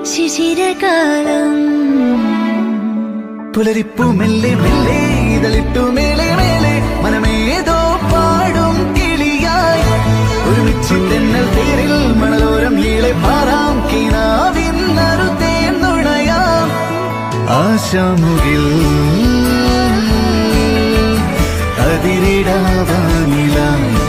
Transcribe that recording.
ശിശിരകാലം പുലരിപ്പു മെല്ലെ മെല്ലെ ഇതളിട്ടു മേലെ മേലെ മനമേതോ പാടും കിളിയായി ഒരുമിച്ച് തെന്നൽ തേരിൽ മണലോരം ഈളെ പാറാം കിനാവിൻ നറുതേ നുണയാം ആശാമുകിൽ അതിരിടാവാനിലായി